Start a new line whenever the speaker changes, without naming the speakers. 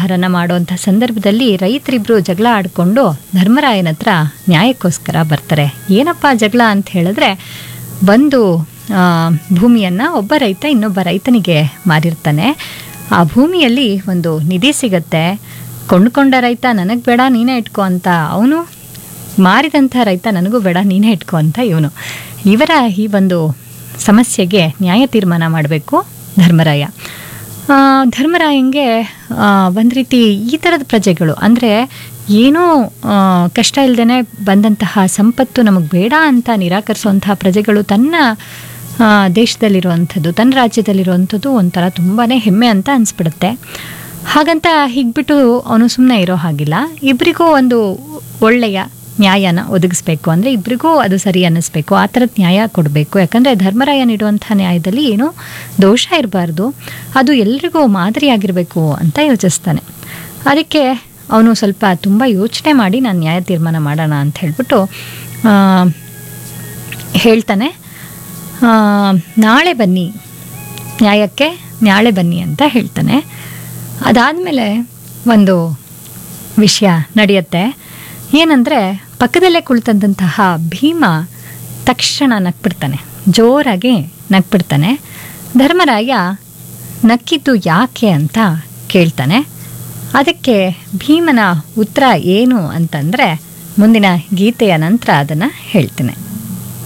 ವ್ಯವಹಾರನ ಮಾಡುವಂಥ ಸಂದರ್ಭದಲ್ಲಿ ರೈತರಿಬ್ರು ಜಗಳ ಆಡಿಕೊಂಡು ಧರ್ಮರಾಯನ ಹತ್ರ ನ್ಯಾಯಕ್ಕೋಸ್ಕರ ಬರ್ತಾರೆ ಏನಪ್ಪ ಜಗಳ ಅಂತ ಹೇಳಿದ್ರೆ ಒಂದು ಆ, ಭೂಮಿಯನ್ನು ಒಬ್ಬ ರೈತ ಇನ್ನೊಬ್ಬ ರೈತನಿಗೆ ಮಾರಿರ್ತಾನೆ ಆ ಭೂಮಿಯಲ್ಲಿ ಒಂದು ನಿಧಿ ಸಿಗತ್ತೆ ಕೊಂಡ್ಕೊಂಡ ರೈತ ನನಗೆ ಬೇಡ ನೀನೇ ಇಟ್ಕೋ ಅಂತ ಅವನು ಮಾರಿದಂಥ ರೈತ ನನಗೂ ಬೇಡ ನೀನೇ ಇಟ್ಕೋ ಅಂತ ಇವನು ಇವರ ಈ ಒಂದು ಸಮಸ್ಯೆಗೆ ನ್ಯಾಯ ತೀರ್ಮಾನ ಮಾಡಬೇಕು ಧರ್ಮರಾಯ ಆ, ಧರ್ಮರಾಯಂಗೆ ಒಂದು ರೀತಿ ಈ ಥರದ ಪ್ರಜೆಗಳು ಅಂದರೆ ಏನೂ ಆ, ಕಷ್ಟ ಇಲ್ಲದೇ ಬಂದಂತಹ ಸಂಪತ್ತು ನಮಗೆ ಬೇಡ ಅಂತ ನಿರಾಕರಿಸುವಂತಹ ಪ್ರಜೆಗಳು ತನ್ನ ಆ, ದೇಶದಲ್ಲಿರುವಂಥದ್ದು ತನ್ನ ರಾಜ್ಯದಲ್ಲಿರುವಂಥದ್ದು ಒಂಥರ ತುಂಬಾ ಹೆಮ್ಮೆ ಅಂತ ಅನಿಸ್ಬಿಡುತ್ತೆ ಹಾಗಂತ ಹೀಗ್ಬಿಟ್ಟು ಅವನು ಸುಮ್ಮನೆ ಇರೋ ಹಾಗಿಲ್ಲ ಇಬ್ಬರಿಗೂ ಒಂದು ಒಳ್ಳೆಯ ನ್ಯಾಯನ ಒದಗಿಸ್ಬೇಕು ಅಂದರೆ ಇಬ್ಬರಿಗೂ ಅದು ಸರಿ ಅನ್ನಿಸ್ಬೇಕು ಆ ಥರದ ನ್ಯಾಯ ಕೊಡಬೇಕು ಯಾಕಂದರೆ ಧರ್ಮರಾಯ ನೀಡುವಂಥ ನ್ಯಾಯದಲ್ಲಿ ಏನೂ ದೋಷ ಇರಬಾರ್ದು ಅದು ಎಲ್ರಿಗೂ ಮಾದರಿಯಾಗಿರಬೇಕು ಅಂತ ಯೋಚಿಸ್ತಾನೆ ಅದಕ್ಕೆ ಅವನು ಸ್ವಲ್ಪ ತುಂಬ ಯೋಚನೆ ಮಾಡಿ ನಾನು ನ್ಯಾಯ ತೀರ್ಮಾನ ಮಾಡೋಣ ಅಂತ ಹೇಳ್ಬಿಟ್ಟು ಆ, ಹೇಳ್ತಾನೆ ಆ, ನಾಳೆ ಬನ್ನಿ ನ್ಯಾಯಕ್ಕೆ ನಾಳೆ ಬನ್ನಿ ಅಂತ ಹೇಳ್ತಾನೆ ಅದಾದಮೇಲೆ ಒಂದು ವಿಷಯ ನಡೆಯುತ್ತೆ ಏನಂದರೆ ಪಕ್ಕದಲ್ಲೇ ಕುಳಿತಂತಹ ಭೀಮ ತಕ್ಷಣ ನಕ್ಬಿಡ್ತಾನೆ ಜೋರಾಗಿ ನಕ್ಬಿಡ್ತಾನೆ ಧರ್ಮರಾಯ ನಕ್ಕಿದ್ದು ಯಾಕೆ ಅಂತ ಕೇಳ್ತಾನೆ ಅದಕ್ಕೆ ಭೀಮನ ಉತ್ತರ ಏನು ಅಂತಂದರೆ ಮುಂದಿನ ಗೀತೆಯ ನಂತರ ಅದನ್ನು ಹೇಳ್ತೇನೆ